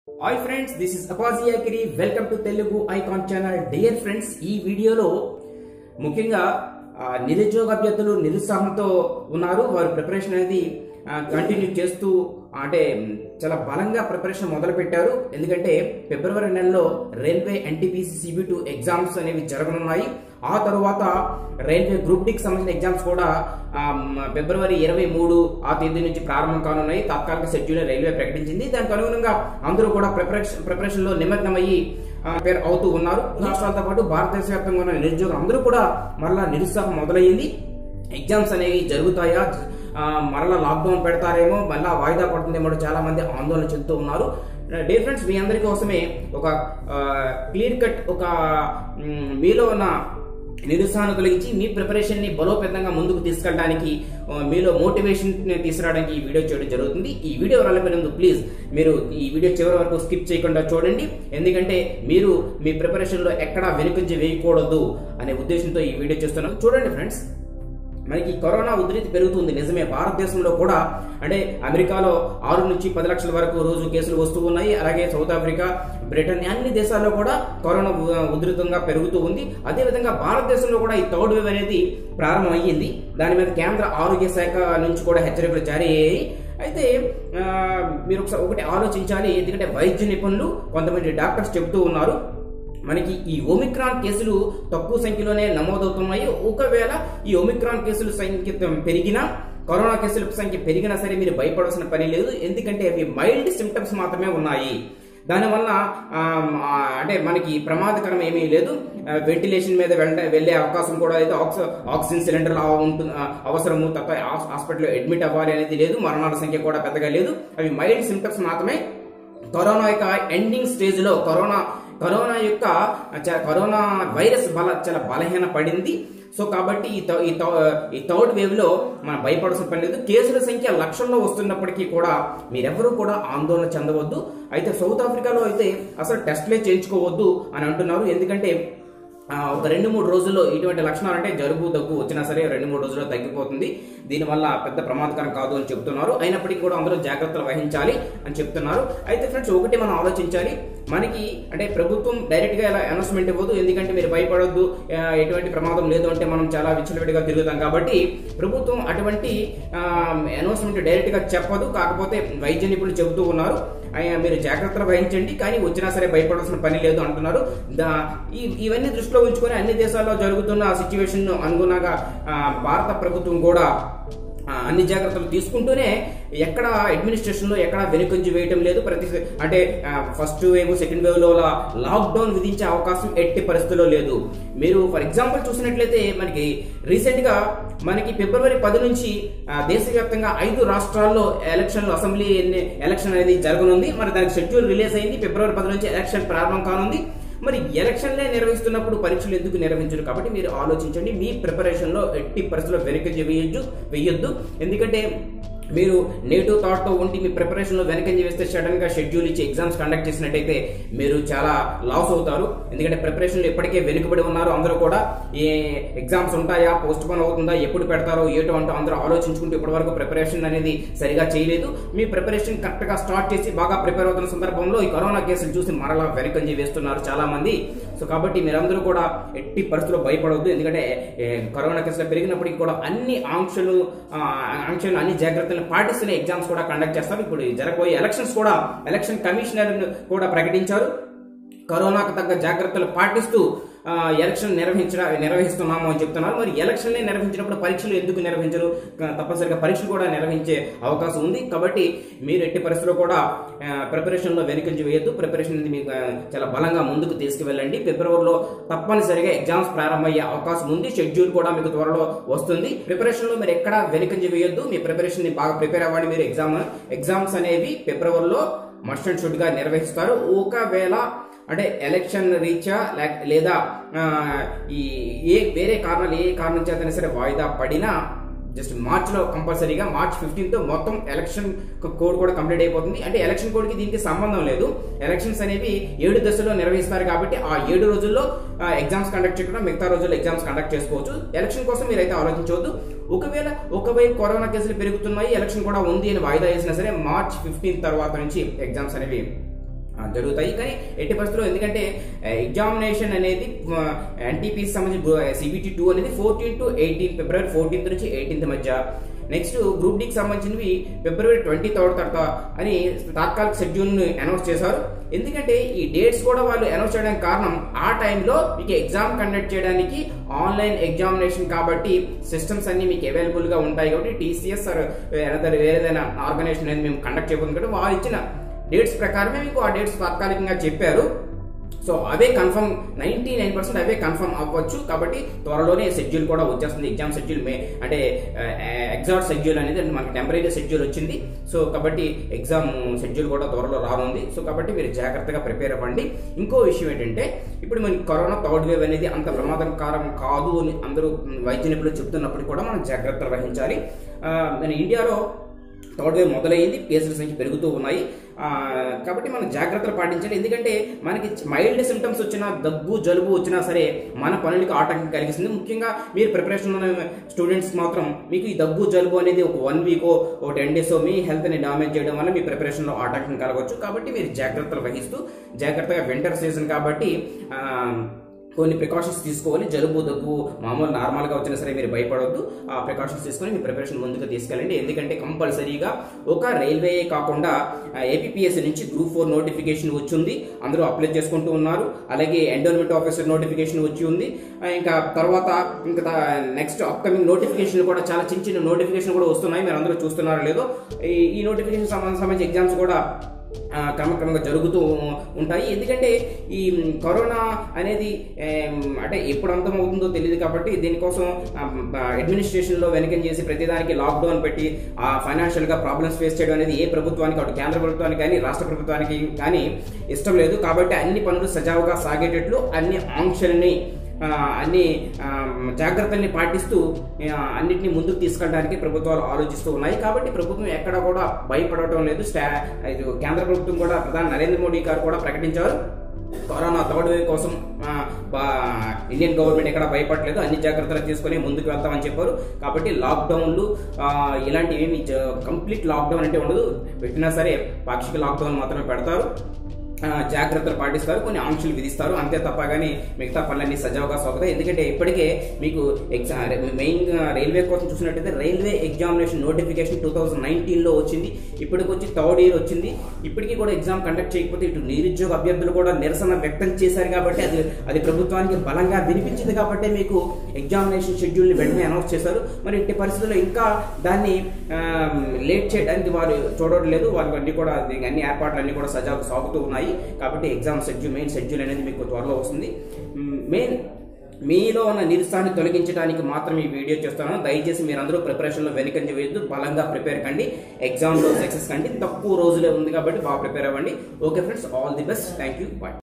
hi friends this is అపాజీ అకిరి welcome to Telugu icon channel dear friends ఈ వీడియోలో ముఖ్యంగా ఆ, నిరుద్యోగ అభ్యర్థులు నిరుత్సాహంతో ఉన్నారు వారు ప్రిపరేషన్ అనేది కంటిన్యూ చేస్తూ అంటే మ్, చాలా బలంగా ప్రిపరేషన్ మొదలు పెట్టారు ఎందుకంటే ఫిబ్రవరి నెలలో railway NTPC CB two exams అనేవి జరగనున్నాయి ఆ తరువాత రైల్వే గ్రూప్ డికి సంబంధించిన ఎగ్జామ్స్ కూడా ఆ, మ్, ఫిబ్రవరి ఇరవై మూడు ఆ తేదీ నుంచి ప్రారంభం కానున్నాయి తాత్కాలిక షెడ్యూల్ రైల్వే ప్రకటించింది దానికి అనుగుణంగా అందరూ కూడా ప్రిపరేషన్ ప్రిపరేషన్ లో నిమగ్నమయ్యి ఆ, పేరు అవుతూ ఉన్నారు రాష్ట్రాలతో పాటు భారతదేశ వ్యాప్తంగా ఉన్న నిరుద్యోగులు అందరూ కూడా మరలా నిరుత్సాహం మొదలయ్యింది ఎగ్జామ్స్ అనేవి జరుగుతాయా ఆ, మరలా లాక్డౌన్ పెడతారేమో మళ్ళా వాయిదా పడుతుందేమో చాలా మంది ఆందోళన చెందుతూ ఉన్నారు డే ఫ్రెండ్స్ మీ అందరి కోసమే ఒక క్లియర్ కట్ ఒక మ్, మీలో ఉన్న నిరుత్సాహాన్ని కలిగించి మీ ప్రిపరేషన్ ని బలోపేతంగా ముందుకు తీసుకెళ్ళడానికి ఆ, మీలో మోటివేషన్ తీసుకురావడానికి ఈ వీడియో చేయడం జరుగుతుంది ఈ వీడియో రాలేకపోయినందుకు ప్లీజ్ మీరు ఈ వీడియో చివరి వరకు స్కిప్ చేయకుండా చూడండి ఎందుకంటే మీరు మీ ప్రిపరేషన్ లో ఎక్కడా వెనుకంజ వేయకూడదు అనే ఉద్దేశంతో ఈ వీడియో చేస్తున్నాను చూడండి ఫ్రెండ్స్ మనకి కరోనా ఉధృతి పెరుగుతుంది నిజమే భారతదేశంలో కూడా అంటే అమెరికాలో ఆరు నుంచి పది లక్షల వరకు రోజు కేసులు వస్తూ ఉన్నాయి అలాగే సౌత్ ఆఫ్రికా బ్రిటన్ అన్ని దేశాల్లో కూడా కరోనా ఉ- ఉధృతంగా పెరుగుతూ ఉంది అదేవిధంగా భారతదేశంలో కూడా ఈ థర్డ్ వేవ్ అనేది ప్రారంభం అయ్యింది దాని మీద కేంద్ర ఆరోగ్య శాఖ నుంచి కూడా హెచ్చరికలు జారీ అయ్యాయి అయితే ఆ, మీరు ఒకసారి ఒకటి ఆలోచించాలి ఎందుకంటే వైద్య నిపుణులు కొంతమంది డాక్టర్స్ చెబుతూ ఉన్నారు మనకి ఈ ఒమిక్రాన్ కేసులు తక్కువ సంఖ్యలోనే నమోదవుతున్నాయి ఒకవేళ ఈ ఒమిక్రాన్ కేసుల సంఖ్య పెరిగినా కరోనా కేసుల సంఖ్య పెరిగినా సరే మీరు భయపడాల్సిన పని లేదు ఎందుకంటే అవి మైల్డ్ సిమ్టమ్స్ మాత్రమే ఉన్నాయి దానివల్ల ఆ, ఆ, అంటే మనకి ప్రమాదకరం ఏమీ లేదు వెంటిలేషన్ మీద వెళ్ళ వెళ్ళే అవకాశం కూడా లేదు ఆక్సి ఆక్సిజన్ సిలిండర్ ఉంటుంది ఆ, అవసరము తప్ప హాస్- హాస్పిటల్లో అడ్మిట్ అవ్వాలి అనేది లేదు మరణాల సంఖ్య కూడా పెద్దగా లేదు అవి మైల్డ్ సిమ్టమ్స్ మాత్రమే కరోనా యొక్క ఎండింగ్ స్టేజ్ లో కరోనా కరోనా యొక్క చ- కరోనా వైరస్ బల చాలా బలహీన పడింది సో కాబట్టి ఈ థ- ఈ థ- ఈ థర్డ్ వేవ్ లో మనం భయపడాల్సిన పని లేదు కేసుల సంఖ్య లక్షల్లో వస్తున్నప్పటికీ కూడా మీరెవరూ కూడా ఆందోళన చెందవద్దు అయితే సౌత్ ఆఫ్రికాలో అయితే అసలు టెస్ట్లే చేయించుకోవద్దు అని అంటున్నారు ఎందుకంటే ఆ, ఒక రెండు మూడు రోజుల్లో ఇటువంటి లక్షణాలు అంటే జలుబు దగ్గు వచ్చినా సరే రెండు మూడు రోజుల్లో తగ్గిపోతుంది దీనివల్ల పెద్ద ప్రమాదకరం కాదు అని చెప్తున్నారు అయినప్పటికీ కూడా అందరూ జాగ్రత్తలు వహించాలి అని చెప్తున్నారు అయితే ఫ్రెండ్స్ ఒకటి మనం ఆలోచించాలి మనకి అంటే ప్రభుత్వం డైరెక్ట్ గా ఇలా అనౌన్స్మెంట్ ఇవ్వదు ఎందుకంటే మీరు భయపడొద్దు ఆ, ఎటువంటి ప్రమాదం లేదు అంటే మనం చాలా విచ్చలవిడిగా తిరుగుతాం కాబట్టి ప్రభుత్వం అటువంటి అనౌన్స్మెంట్ డైరెక్ట్ గా చెప్పదు కాకపోతే వైద్య నిపుణులు చెబుతూ ఉన్నారు అయ్యా, మీరు జాగ్రత్తలు వహించండి కానీ వచ్చినా సరే భయపడాల్సిన పని లేదు అంటున్నారు దా ఈ- ఇవన్నీ దృష్టిలో ఉంచుకొని అన్ని దేశాల్లో జరుగుతున్న సిచ్యువేషన్ అనుగుణంగా ఆ, భారత ప్రభుత్వం కూడా ఆ, అన్ని జాగ్రత్తలు తీసుకుంటూనే ఎక్కడ అడ్మినిస్ట్రేషన్ లో ఎక్కడ వెనుకంజి వేయటం లేదు ప్రతి అంటే ఫస్ట్ వేవ్ సెకండ్ వేవ్ లో లాక్డౌన్ విధించే అవకాశం ఎట్టి పరిస్థితుల్లో లేదు మీరు ఫర్ ఎగ్జాంపుల్ చూసినట్లయితే మనకి రీసెంట్ గా మనకి ఫిబ్రవరి పది నుంచి ఆ, దేశవ్యాప్తంగా ఐదు రాష్ట్రాల్లో ఎలక్షన్లు అసెంబ్లీ ఎన్ని- ఎలక్షన్ అనేది జరగనుంది మరి దానికి షెడ్యూల్ రిలీజ్ అయింది ఫిబ్రవరి పది నుంచి ఎలక్షన్ ప్రారంభం కానుంది మరి ఎలక్షన్లే నిర్వహిస్తున్నప్పుడు పరీక్షలు ఎందుకు నిర్వహించరు కాబట్టి మీరు ఆలోచించండి మీ ప్రిపరేషన్ లో ఎట్టి పరిస్థితుల్లో వెనకంజ వేయొద్దు వేయొద్దు ఎందుకంటే మీరు నెగిటివ్ థాట్ తో ఉండి మీ ప్రిపరేషన్ లో వెనకంజ వేస్తే సడన్ గా షెడ్యూల్ ఇచ్చి ఎగ్జామ్స్ కండక్ట్ చేసినట్టయితే మీరు చాలా లాస్ అవుతారు ఎందుకంటే ప్రిపరేషన్ లో ఇప్పటికే వెనుకబడి ఉన్నారు అందరూ కూడా ఏ ఎగ్జామ్స్ ఉంటాయా పోస్ట్ పోన్ అవుతుందా ఎప్పుడు పెడతారో ఏటో అంటూ అందరూ ఆలోచించుకుంటూ ఇప్పటి వరకు ప్రిపరేషన్ అనేది సరిగా చేయలేదు మీ ప్రిపరేషన్ కరెక్ట్ గా స్టార్ట్ చేసి బాగా ప్రిపేర్ అవుతున్న సందర్భంలో ఈ కరోనా కేసులు చూసి మరలా వెనకంజి వేస్తున్నారు చాలా మంది సో కాబట్టి మీరందరూ కూడా ఎట్టి పరిస్థితుల్లో భయపడవద్దు ఎందుకంటే ఏ, కరోనా కేసులు పెరిగినప్పటికీ కూడా అన్ని ఆంక్షలు ఆ, ఆంక్షలు అన్ని జాగ్రత్తలు పాటిస్తూనే ఎగ్జామ్స్ కూడా కండక్ట్ చేస్తారు ఇప్పుడు ఈ జరగబోయే ఎలక్షన్స్ కూడా ఎలక్షన్ కమిషనర్ కూడా ప్రకటించారు కరోనాకు తగ్గ జాగ్రత్తలు పాటిస్తూ ఆ, ఎలక్షన్ నిర్వహించడ నిర్వహిస్తున్నాము అని చెప్తున్నారు మరి ఎలక్షన్లే నిర్వహించినప్పుడు పరీక్షలు ఎందుకు నిర్వహించరు క- తప్పనిసరిగా పరీక్షలు కూడా నిర్వహించే అవకాశం ఉంది కాబట్టి మీరు ఎట్టి పరిస్థితుల్లో కూడా ప్రిపరేషన్ లో వెనుకంజి వేయద్దు ప్రిపరేషన్ అనేది మీకు ఆ, చాలా బలంగా ముందుకు తీసుకువెళ్ళండి ఫిబ్రవరిలో తప్పనిసరిగా ఎగ్జామ్స్ ప్రారంభమయ్యే అవకాశం ఉంది షెడ్యూల్ కూడా మీకు త్వరలో వస్తుంది ప్రిపరేషన్ లో మీరు ఎక్కడ వెనుకంజి వేయొద్దు మీ ప్రిపరేషన్ ని బాగా ప్రిపేర్ అవ్వండి మీరు ఎగ్జామ్ ఎగ్జామ్స్ అనేవి ఫిబ్రవరిలో మస్ట్ అండ్ షుడ్ గా నిర్వహిస్తారు ఒకవేళ అంటే ఎలక్షన్ రీచా లేక- లేదా ఆ, ఈ ఏ వేరే కారణాలు ఏ కారణం చేతనే సరే వాయిదా పడినా జస్ట్ మార్చ్ లో కంపల్సరీగా మార్చ్ ఫిఫ్టీన్త్ మొత్తం ఎలక్షన్ కోడ్ కూడా కంప్లీట్ అయిపోతుంది అంటే ఎలక్షన్ కోడ్ కి దీనికి సంబంధం లేదు ఎలక్షన్స్ అనేవి ఏడు దశల్లో నిర్వహిస్తారు కాబట్టి ఆ ఏడు రోజుల్లో ఎగ్జామ్స్ కండక్ట్ చేయకుండా మిగతా రోజుల్లో ఎగ్జామ్స్ కండక్ట్ చేసుకోవచ్చు ఎలక్షన్ కోసం మీరైతే ఆలోచించవద్దు ఒకవేళ ఒకవైపు కరోనా కేసులు పెరుగుతున్నాయి ఎలక్షన్ కూడా ఉంది అని వాయిదా వేసినా సరే మార్చ్ ఫిఫ్టీన్త్ తర్వాత నుంచి ఎగ్జామ్స్ అనేవి ఆ, జరుగుతాయి కానీ ఎట్టి పరిస్థితుల్లో ఎందుకంటే ఎగ్జామినేషన్ అనేది ఎన్టీపీకి సంబంధించి సిబిటి టూ అనేది ఫోర్టీన్ టు ఎయిటీన్ ఫిబ్రవరి ఫోర్టీన్త్ నుంచి ఎయిటీన్త్ మధ్య నెక్స్ట్ గ్రూప్ డికి సంబంధించినవి ఫిబ్రవరి ట్వంటీ థర్డ్ తర్వాత అని తాత్కాలిక షెడ్యూల్ని అనౌన్స్ చేశారు ఎందుకంటే ఈ డేట్స్ కూడా వాళ్ళు అనౌన్స్ చేయడానికి కారణం ఆ టైంలో మీకు ఎగ్జామ్ కండక్ట్ చేయడానికి ఆన్లైన్ ఎగ్జామినేషన్ కాబట్టి సిస్టమ్స్ అన్ని మీకు అవైలబుల్గా ఉంటాయి కాబట్టి టీసీఎస్ వేరే ఏదైనా ఆర్గనైజేషన్ అనేది మేము కండక్ట్ చేయబోతుంది కాబట్టి వాళ్ళు ఇచ్చిన డేట్స్ ప్రకారమే మీకు ఆ డేట్స్ తాత్కాలికంగా చెప్పారు సో అవే కన్ఫర్మ్ నైన్టీ నైన్ పర్సెంట్ అవే కన్ఫర్మ్ అవ్వచ్చు కాబట్టి త్వరలోనే షెడ్యూల్ కూడా వచ్చేస్తుంది ఎగ్జామ్ షెడ్యూల్ మే అంటే ఎగ్జామ్ షెడ్యూల్ అనేది మనకి టెంపరీ షెడ్యూల్ వచ్చింది సో కాబట్టి ఎగ్జామ్ షెడ్యూల్ కూడా త్వరలో రానుంది సో కాబట్టి మీరు జాగ్రత్తగా ప్రిపేర్ అవ్వండి ఇంకో విషయం ఏంటంటే ఇప్పుడు మనకి కరోనా థర్డ్ వేవ్ అనేది అంత ప్రమాదకరం కాదు అని అందరూ వైద్య నిపుణులు చెప్తున్నప్పటికీ కూడా మనం జాగ్రత్తలు వహించాలి ఆ, మన ఇండియాలో థర్డ్ వేవ్ మొదలైంది కేసుల సంఖ్య పెరుగుతూ ఉన్నాయి ఆ, కాబట్టి మనం జాగ్రత్తలు పాటించాలి ఎందుకంటే మనకి మైల్డ్ సిమ్టమ్స్ వచ్చినా దగ్గు జలుబు వచ్చినా సరే మన పనులకి ఆటంకం కలిగిస్తుంది ముఖ్యంగా మీరు ప్రిపరేషన్ ఉన్న స్టూడెంట్స్ మాత్రం మీకు ఈ దగ్గు జలుబు అనేది ఒక వన్ వీక్ ఒక టెన్ డేస్ మీ హెల్త్ని డామేజ్ చేయడం వల్ల మీ ప్రిపరేషన్లో ఆటంకం కలగవచ్చు కాబట్టి మీరు జాగ్రత్తలు వహిస్తూ జాగ్రత్తగా వింటర్ సీజన్ కాబట్టి ఆ, కొన్ని ప్రికాషన్స్ తీసుకోవాలి జలుబు దగ్గు మామూలు నార్మల్గా వచ్చినా సరే మీరు భయపడవద్దు ఆ ప్రికాషన్స్ తీసుకొని మీ ప్రిపరేషన్ ముందుకు తీసుకెళ్ళండి ఎందుకంటే కంపల్సరీగా ఒక రైల్వే కాకుండా ఏపీఎస్సీ నుంచి గ్రూప్ ఫోర్ నోటిఫికేషన్ వచ్చింది అందరూ అప్లై చేసుకుంటూ ఉన్నారు అలాగే ఎండోన్మెంట్ ఆఫీసర్ నోటిఫికేషన్ వచ్చి ఉంది ఆ, ఇంకా తర్వాత ఇంకా నెక్స్ట్ అప్కమింగ్ నోటిఫికేషన్ కూడా చాలా చిన్న చిన్న నోటిఫికేషన్ కూడా వస్తున్నాయి మీరు అందరూ చూస్తున్నారో లేదో ఈ ఈ నోటిఫికేషన్ సంబంధించి ఎగ్జామ్స్ కూడా ఆ, క్రమక్రమంగా జరుగుతూ ఉంటాయి ఎందుకంటే ఈ కరోనా అనేది ఏం, అంటే ఎప్పుడు అంతమవుతుందో తెలియదు కాబట్టి దీనికోసం అడ్మినిస్ట్రేషన్లో వెనకం చేసి ప్రతిదానికి లాక్డౌన్ పెట్టి ఆ ఫైనాన్షియల్గా ప్రాబ్లమ్స్ ఫేస్ చేయడం అనేది ఏ ప్రభుత్వానికి అటు కేంద్ర ప్రభుత్వానికి కానీ రాష్ట్ర ప్రభుత్వానికి కానీ ఇష్టం లేదు కాబట్టి అన్ని పనులు సజావుగా సాగేటట్లు అన్ని ఆంక్షల్ని ఆ, అన్ని ఆ, జాగ్రత్తల్ని పాటిస్తూ ఆ, అన్నిటిని ముందుకు తీసుకెళ్ళడానికి ప్రభుత్వాలు ఆలోచిస్తూ ఉన్నాయి కాబట్టి ప్రభుత్వం ఎక్కడ కూడా భయపడటం లేదు స్టా ఇది కేంద్ర ప్రభుత్వం కూడా ప్రధాని నరేంద్ర మోడీ గారు కూడా ప్రకటించారు కరోనా థర్డ్ వేవ్ కోసం ఆ, బా- ఇండియన్ గవర్నమెంట్ ఎక్కడ భయపడలేదు అన్ని జాగ్రత్తలు తీసుకొని ముందుకు వెళ్తామని చెప్పారు కాబట్టి లాక్డౌన్లు ఆ, ఇలాంటివి ఏమి కంప్లీట్ లాక్డౌన్ అంటే ఉండదు పెట్టినా సరే పాక్షిక లాక్డౌన్ మాత్రమే పెడతారు ఆ, జాగ్రత్తలు పాటిస్తారు కొన్ని ఆంక్షలు విధిస్తారు అంతే తప్ప కానీ మిగతా పనులన్నీ సజావుగా సాగుతాయి ఎందుకంటే ఇప్పటికే మీకు ఎగ్జామ్ మెయిన్ రైల్వే కోసం చూసినట్టయితే railway examination notification two thousand నైన్టీన్లో వచ్చింది ఇప్పటికి వచ్చి థర్డ్ ఇయర్ వచ్చింది ఇప్పటికీ కూడా ఎగ్జామ్ కండక్ట్ చేయకపోతే ఇటు నిరుద్యోగ అభ్యర్థులు కూడా నిరసన వ్యక్తం చేశారు కాబట్టి అది అది ప్రభుత్వానికి బలంగా వినిపించింది కాబట్టి మీకు ఎగ్జామినేషన్ షెడ్యూల్ని వెంటనే అనౌన్స్ చేశారు మరి ఇట్టి పరిస్థితుల్లో ఇంకా దాన్ని లేట్ చేయడానికి వారు చూడడం లేదు వారికి అన్ని కూడా దీనికి అన్ని ఏర్పాట్లు అన్ని కూడా సజావు సాగుతూ ఉన్నాయి కాబట్టి ఎగ్జామ్ షెడ్యూల్ మెయిన్ షెడ్యూల్ అనేది మీకు త్వరలో వస్తుంది మెయిన్ మీలో ఉన్న నిరుత్సాహాన్ని తొలగించడానికి మాత్రం ఈ వీడియో చేస్తాను దయచేసి మీరందరూ ప్రిపరేషన్లో వెనుకంజ వేయద్దు బలంగా ప్రిపేర్ కండి ఎగ్జామ్లో సక్సెస్ కండి తక్కువ రోజులే ఉంది కాబట్టి బాగా ప్రిపేర్ అవ్వండి okay friends all the best thank you bye